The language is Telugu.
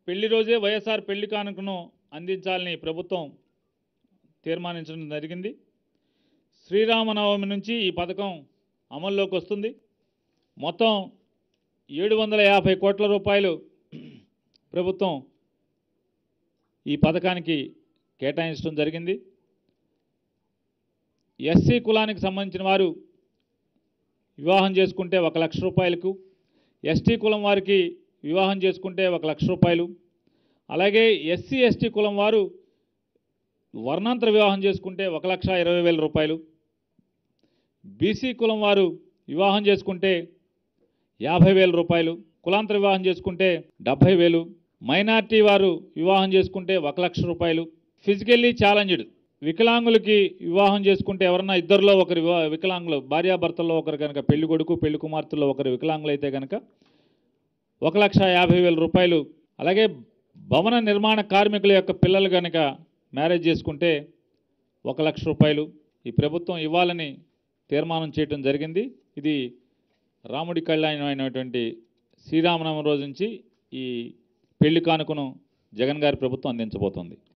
పెళ్లి రోజే వైఎస్ఆర్ పెళ్లి కానుకను అందించాలని ప్రభుత్వం తీర్మానించడం జరిగింది శ్రీరామనవమి నుంచి ఈ పథకం అమల్లోకి వస్తుంది మొత్తం ఏడు వందల యాభై కోట్ల రూపాయలు ప్రభుత్వం ఈ పథకానికి కేటాయించడం జరిగింది ఎస్సీ కులానికి సంబంధించిన వారు వివాహం చేసుకుంటే ఒక లక్ష రూపాయలకు ఎస్టీ కులం వారికి వివాహం చేసుకుంటే ఒక లక్ష రూపాయలు అలాగే ఎస్సీ ఎస్టీ కులం వారు వర్ణాంతర వివాహం చేసుకుంటే ఒక లక్ష ఇరవై వేల రూపాయలు బీసీ కులం వారు వివాహం చేసుకుంటే యాభై వేల రూపాయలు కులాంతర వివాహం చేసుకుంటే డెబ్భై వేలు మైనార్టీ వారు వివాహం చేసుకుంటే ఒక లక్ష రూపాయలు ఫిజికల్లీ ఛాలెంజ్డ్ వికలాంగులకి వివాహం చేసుకుంటే ఎవరన్నా ఇద్దరిలో ఒకరు వివా వికలాంగులు భార్యాభర్తల్లో ఒకరు కనుక పెళ్లి కొడుకు పెళ్లి కుమార్తెల్లో ఒకరు వికలాంగులు అయితే కనుక ఒక లక్ష యాభై వేల రూపాయలు అలాగే భవన నిర్మాణ కార్మికుల యొక్క పిల్లలు కనుక మ్యారేజ్ చేసుకుంటే ఒక లక్ష రూపాయలు ఈ ప్రభుత్వం ఇవ్వాలని తీర్మానం చేయడం జరిగింది ఇది రాముడి కళ్యాణం అయినటువంటి శ్రీరామనవమి రోజు నుంచి ఈ పెళ్లి కానుకను జగన్ గారి ప్రభుత్వం అందించబోతోంది